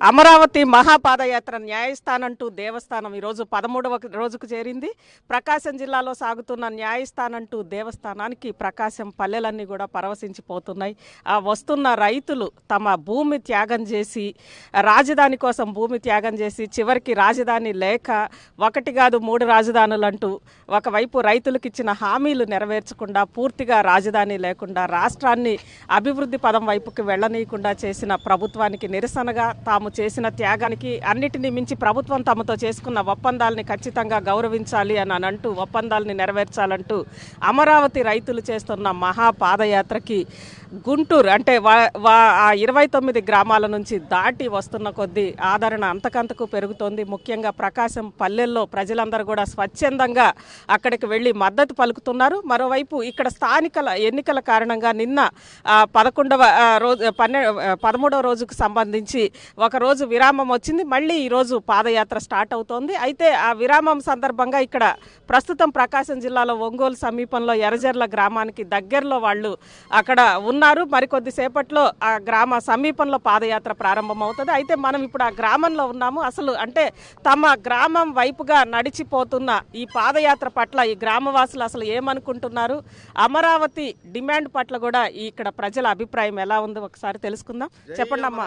అమరావతి మహాపాదయాత్ర న్యాయస్థానం టు దేవస్థానం ఈరోజు పదమూడవ రోజుకు చేరింది ప్రకాశం జిల్లాలో సాగుతున్న న్యాయస్థానం టు దేవస్థానానికి ప్రకాశం పల్లెలన్నీ కూడా పరవశించిపోతున్నాయి ఆ వస్తున్న రైతులు తమ భూమి త్యాగం చేసి రాజధాని కోసం భూమి త్యాగం చేసి చివరికి రాజధాని లేక ఒకటి కాదు మూడు రాజధానులు అంటూ ఒకవైపు రైతులకు ఇచ్చిన హామీలు నెరవేర్చకుండా పూర్తిగా రాజధాని లేకుండా రాష్ట్రాన్ని అభివృద్ధి పదం వైపుకి వెళ్ళనీయకుండా చేసిన ప్రభుత్వానికి నిరసనగా తాము చేసిన త్యాగానికి అన్నిటినీ మించి ప్రభుత్వం తమతో చేసుకున్న ఒప్పందాలని ఖచ్చితంగా గౌరవించాలి అని అని అంటూ ఒప్పందాలని నెరవేర్చాలంటూ అమరావతి రైతులు చేస్తున్న మహా పాదయాత్రకి గుంటూరు అంటే వా వా ఆ ఇరవై తొమ్మిది గ్రామాల నుంచి దాటి వస్తున్న కొద్దీ ఆదరణ అంతకంతకు పెరుగుతోంది ముఖ్యంగా ప్రకాశం పల్లెల్లో ప్రజలందరూ కూడా స్వచ్ఛందంగా అక్కడికి వెళ్ళి మద్దతు పలుకుతున్నారు మరోవైపు ఇక్కడ స్థానికల ఎన్నికల కారణంగా నిన్న ఆ, పదకొండవ ఆ, రోజు పన్నె ఆ, పదమూడవ రోజుకు సంబంధించి ఒక రోజు విరామం వచ్చింది మళ్ళీ ఈరోజు పాదయాత్ర స్టార్ట్ అవుతోంది అయితే ఆ విరామం సందర్భంగా ఇక్కడ ప్రస్తుతం ప్రకాశం జిల్లాలో ఒంగోలు సమీపంలో ఎర్రజర్ల గ్రామానికి దగ్గరలో వాళ్ళు అక్కడ ఉన్నారు మరికొద్ది సేపట్లో ఆ గ్రామ సమీపంలో పాదయాత్ర ప్రారంభమవుతుంది అయితే మనం ఇప్పుడు ఆ గ్రామంలో ఉన్నాము అసలు అంటే తమ గ్రామం వైపుగా నడిచిపోతున్న ఈ పాదయాత్ర పట్ల ఈ గ్రామవాసులు అసలు ఏమనుకుంటున్నారు అమరావతి డిమాండ్ పట్ల కూడా ఈ ఇక్కడ ప్రజల అభిప్రాయం ఎలా ఉందో ఒకసారి తెలుసుకుందాం చెప్పండి అమ్మా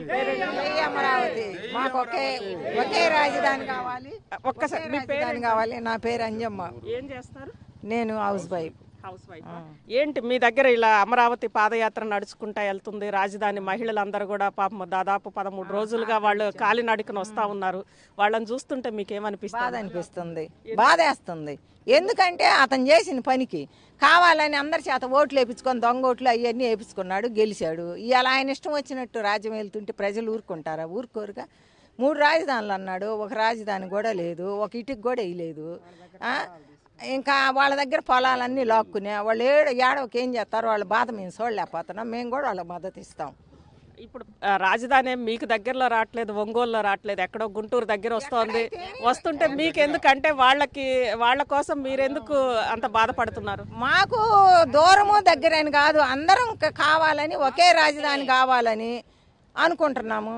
జై అమరావతి మాకు ఒకే ఒకే రాజధాని కావాలి ఒక్కసారి ఒకే మీ పేరు రాజధాని కావాలి నా పేరు అంజమ్మ ఏం చేస్తారు నేను హౌస్ వైఫ్ హౌస్ వైఫ్ ఏంటి మీ దగ్గర ఇలా అమరావతి పాదయాత్ర నడుచుకుంటా వెళ్తుంది రాజధాని మహిళలందరూ కూడా పాపం దాదాపు పదమూడు రోజులుగా వాళ్ళు కాలినడకన వస్తా ఉన్నారు వాళ్ళని చూస్తుంటే మీకు బాధ ఏమనిపిస్తుంది అనిపిస్తుంది బాధేస్తుంది ఎందుకంటే అతను చేసిన పనికి కావాలని అందరి చేత ఓట్లు వేపించుకొని దొంగ ఓట్లు అవన్నీ వేపించుకున్నాడు గెలిచాడు ఇవాళ ఆయన ఇష్టం వచ్చినట్టు రాజ్యం వెళ్తుంటే ప్రజలు ఊరుకుంటారా ఊరుకోరుగా మూడు రాజధానులు అన్నాడు ఒక రాజధాని కూడా లేదు ఒక ఇటుకు కూడా వేయలేదు ఆ? ఇంకా వాళ్ళ దగ్గర పొలాలన్నీ లాక్కునే వాళ్ళు ఏడు ఏడవకి ఏం చేస్తారు వాళ్ళ బాధ మేము చూడలేకపోతున్నాం మేము కూడా వాళ్ళకి మద్దతు ఇస్తాం ఇప్పుడు ఆ, రాజధాని ఏం మీకు దగ్గరలో రావట్లేదు ఒంగోలులో రావట్లేదు ఎక్కడో గుంటూరు దగ్గర వస్తోంది వస్తుంటే మీకు ఎందుకంటే వాళ్ళకి వాళ్ళ కోసం మీరెందుకు అంత బాధపడుతున్నారు మాకు దూరము దగ్గరని కాదు అందరం క- కావాలని ఒకే రాజధాని కావాలని అనుకుంటున్నాము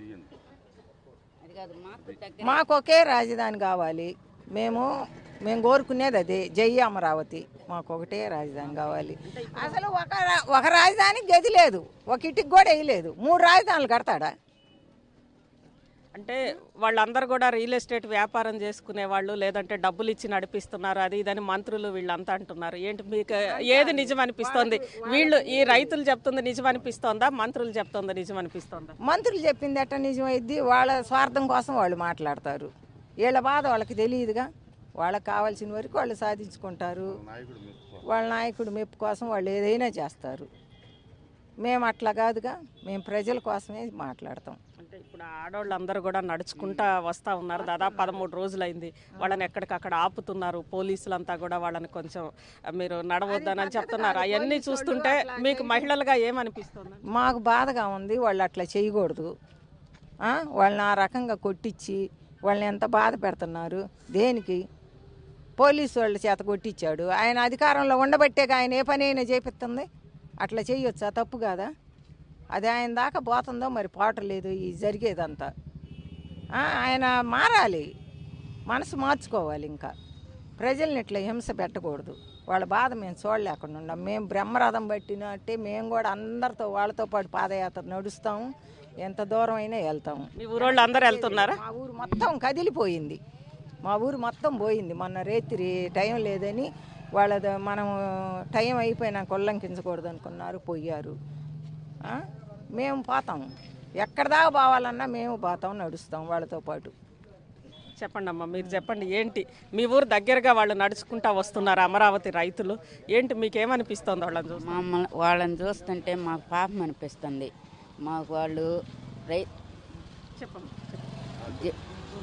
మాకు ఒకే రాజధాని కావాలి మేము మేము కోరుకునేది అదే జై అమరావతి మాకు ఒకటే రాజధాని కావాలి అసలు ఒక రా- ఒక రాజధానికి గది లేదు ఒక ఇటుకు కూడా వేయలేదు మూడు రాజధానులు కడతాడా అంటే వాళ్ళందరూ కూడా రియల్ ఎస్టేట్ వ్యాపారం చేసుకునే వాళ్ళు లేదంటే డబ్బులు ఇచ్చి నడిపిస్తున్నారు అది ఇదని మంత్రులు వీళ్ళంతా అంటున్నారు ఏంటి మీకు ఏది నిజం అనిపిస్తోంది వీళ్ళు ఈ రైతులు చెప్తుంది నిజం అనిపిస్తోందా మంత్రులు చెప్తుందా నిజం అనిపిస్తోందా మంత్రులు చెప్పింది ఎట్ట నిజమైద్ది వాళ్ళ స్వార్థం కోసం వాళ్ళు మాట్లాడతారు వీళ్ళ బాధ వాళ్ళకి తెలియదుగా వాళ్ళకి కావాల్సిన వరకు వాళ్ళు సాధించుకుంటారు వాళ్ళ నాయకుడు మెప్పు కోసం వాళ్ళు ఏదైనా చేస్తారు మేము అట్లా కాదుగా మేము ప్రజల కోసమే మాట్లాడతాం అంటే ఇప్పుడు ఆడవాళ్ళందరూ కూడా నడుచుకుంటా వస్తా ఉన్నారు దాదాపు పదమూడు రోజులైంది వాళ్ళని ఎక్కడికక్కడ ఆపుతున్నారు పోలీసులంతా కూడా వాళ్ళని కొంచెం ఆ, మీరు నడవద్దని చెప్తున్నారు అవన్నీ చూస్తుంటే మీకు మహిళలుగా ఏమనిపిస్తుంది మాకు బాధగా ఉంది వాళ్ళు అట్లా చేయకూడదు ఆ? వాళ్ళని ఆ రకంగా కొట్టించి వాళ్ళని ఎంత బాధ పెడుతున్నారు దేనికి పోలీసు వాళ్ళ చేత కొట్టించాడు ఆయన అధికారంలో ఉండబట్టే ఆయన ఏ పని అయినా చేపిస్తుంది అట్లా చేయొచ్చా తప్పు కాదా అది ఆయన దాకా పోతుందో మరి పోవట్లేదు ఈ జరిగేదంతా ఆ, ఆయన మారాలి మనసు మార్చుకోవాలి ఇంకా ప్రజల్ని ఇట్లా హింస పెట్టకూడదు వాళ్ళ బాధ మేము చూడలేకుండా ఉన్నాం మేము బ్రహ్మరథం పట్టినట్టే మేము కూడా అందరితో వాళ్ళతో పాటు పాదయాత్ర నడుస్తాము ఎంత దూరం అయినా వెళ్తాము మీ ఊరోళ్ళు అందరూ వెళ్తున్నారా మా ఊరు మొత్తం కదిలిపోయింది మా ఊరు మొత్తం పోయింది మొన్న రేత్రి టైం లేదని వాళ్ళది మనం టైం అయిపోయినాక ఉల్లంఘించకూడదు అనుకున్నారు పోయారు ఆ? మేము పోతాము ఎక్కడ దాకా పోవాలన్నా మేము పోతాం నడుస్తాం వాళ్ళతో పాటు చెప్పండి అమ్మా మీరు చెప్పండి ఏంటి మీ ఊరు దగ్గరగా వాళ్ళు నడుచుకుంటా వస్తున్నారు అమరావతి రైతులు ఏంటి మీకేమనిపిస్తోంది వాళ్ళని చూసి మమ్మల్ని వాళ్ళని చూస్తుంటే మాకు పాపం అనిపిస్తుంది మాకు వాళ్ళు రై చెప్పండి జ-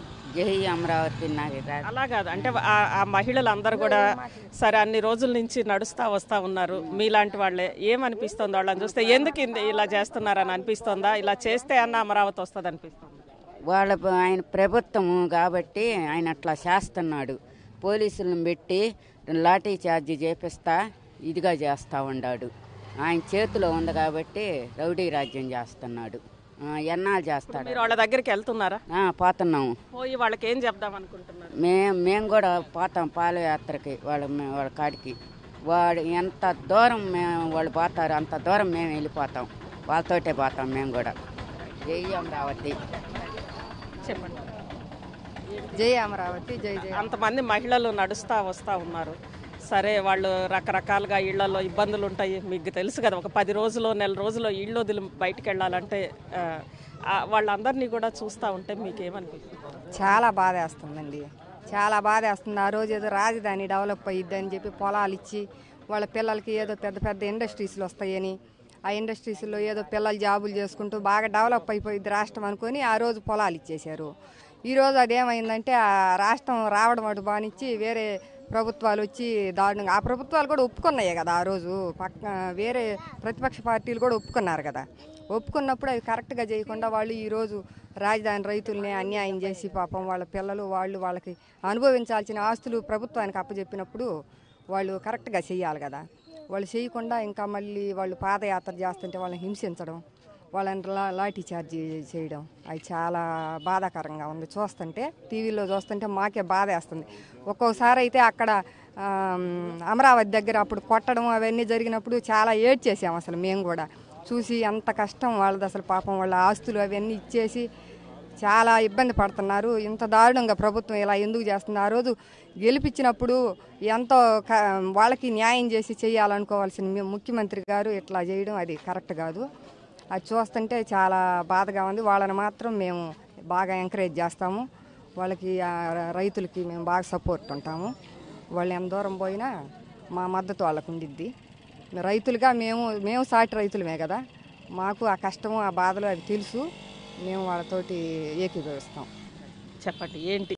జై అమరావతి నాకు రా- అలా కాదు అంటే ఆ- ఆ మహిళలందరూ కూడా సరే అన్ని రోజుల నుంచి నడుస్తా వస్తా ఉన్నారు మీలాంటి వాళ్ళే ఏమనిపిస్తుంది వాళ్ళని చూస్తే ఎందుకు ఇంద- ఇలా చేస్తున్నారని అనిపిస్తుందా ఇలా చేస్తే అన్న అమరావతి వస్తుంది అనిపిస్తుంది వాళ్ళ ప- ఆయన ప్రభుత్వము కాబట్టి ఆయన అట్లా చేస్తున్నాడు పోలీసులను పెట్టి లాఠీ చార్జీ చేపిస్తా ఇదిగా చేస్తా ఉన్నాడు ఆయన చేతిలో ఉంది కాబట్టి రౌడీ రాజ్యం చేస్తున్నాడు ఆ? ఆ, ఎన్నాళ్ళు చేస్తాడు మీరు వాళ్ళ దగ్గరికి వెళ్తున్నారా ఆ, పోతున్నాము పోయి వాళ్ళకి ఏం చెప్దాం అనుకుంటున్నారు మేము మేము కూడా పోతాం పాదయాత్రకి వాళ్ళ మే- వాళ్ళ కాడికి వాడు ఎంత దూరం మేము వాళ్ళు పోతారు అంత దూరం మేము వెళ్ళిపోతాం వాళ్ళతోటే పోతాం మేము కూడా జై అమరావతి చెప్పండి జై అమరావతి జై జై అంతమంది మహిళలు నడుస్తా వస్తూ ఉన్నారు సరే వాళ్ళు రకరకాలుగా ఇళ్లలో ఇబ్బందులు ఉంటాయి మీకు తెలుసు కదా ఒక పది రోజులు నెల రోజులు ఇళ్ళు వదిలి బయటికి వెళ్ళాలంటే ఆ, ఆ, వాళ్ళందరినీ కూడా చూస్తూ ఉంటే మీకేమనిపిస్తుంది చాలా బాధ వేస్తుందండి చాలా బాధ వేస్తుంది ఆ రోజు ఏదో రాజధాని డెవలప్ అయ్యిద్ది అని చెప్పి పొలాలు ఇచ్చి వాళ్ళ పిల్లలకి ఏదో పెద్ద పెద్ద ఇండస్ట్రీస్లు వస్తాయని ఆ ఇండస్ట్రీస్లో ఏదో పిల్లలు జాబులు చేసుకుంటూ బాగా డెవలప్ అయిపోయింది రాష్ట్రం అనుకొని ఆ రోజు పొలాలు ఇచ్చేశారు ఈరోజు అదేమైందంటే ఆ రాష్ట్రం రావడం అటు బానిచ్చి వేరే ప్రభుత్వాలు వచ్చి దారుణంగా ఆ ప్రభుత్వాలు కూడా ఒప్పుకున్నాయి కదా ఆ రోజు పక్క వేరే ప్రతిపక్ష పార్టీలు కూడా ఒప్పుకున్నారు కదా ఒప్పుకున్నప్పుడు అవి కరెక్ట్గా చేయకుండా వాళ్ళు ఈరోజు రాజధాని రైతుల్ని అన్యాయం చేసి పాపం వాళ్ళ పిల్లలు వాళ్ళు వాళ్ళకి అనుభవించాల్సిన ఆస్తులు ప్రభుత్వానికి అప్పచెప్పినప్పుడు వాళ్ళు కరెక్ట్గా చేయాలి కదా వాళ్ళు చేయకుండా ఇంకా మళ్ళీ వాళ్ళు పాదయాత్ర చేస్తుంటే వాళ్ళని హింసించడం వాళ్ళని లా లాఠీ చార్జీ చేయడం అది చాలా బాధాకరంగా ఉంది చూస్తుంటే టీవీలో చూస్తుంటే మాకే బాధ వేస్తుంది ఒక్కొక్కసారి అయితే అక్కడ ఆమ్, అమరావతి దగ్గర అప్పుడు కొట్టడం అవన్నీ జరిగినప్పుడు చాలా ఏడ్చేసాం అసలు మేము కూడా చూసి ఎంత కష్టం వాళ్ళది అసలు పాపం వాళ్ళ ఆస్తులు అవన్నీ ఇచ్చేసి చాలా ఇబ్బంది పడుతున్నారు ఇంత దారుణంగా ప్రభుత్వం ఇలా ఎందుకు చేస్తుంది ఆ రోజు గెలిపించినప్పుడు ఎంతో క- వాళ్ళకి న్యాయం చేసి చేయాలనుకోవాల్సిన మీ ముఖ్యమంత్రి గారు ఇట్లా చేయడం అది కరెక్ట్ కాదు అది చూస్తుంటే చాలా బాధగా ఉంది వాళ్ళని మాత్రం మేము బాగా ఎంకరేజ్ చేస్తాము వాళ్ళకి ఆ ర- రైతులకి మేము బాగా సపోర్ట్ ఉంటాము వాళ్ళు ఎంత దూరం పోయినా మా మద్దతు వాళ్ళకు ఉండిద్ది రైతులుగా మేము మేము సాటి రైతులమే కదా మాకు ఆ కష్టము ఆ బాధలు అది తెలుసు మేము వాళ్ళతోటి ఏకీభవిస్తాం చెప్పండి ఏంటి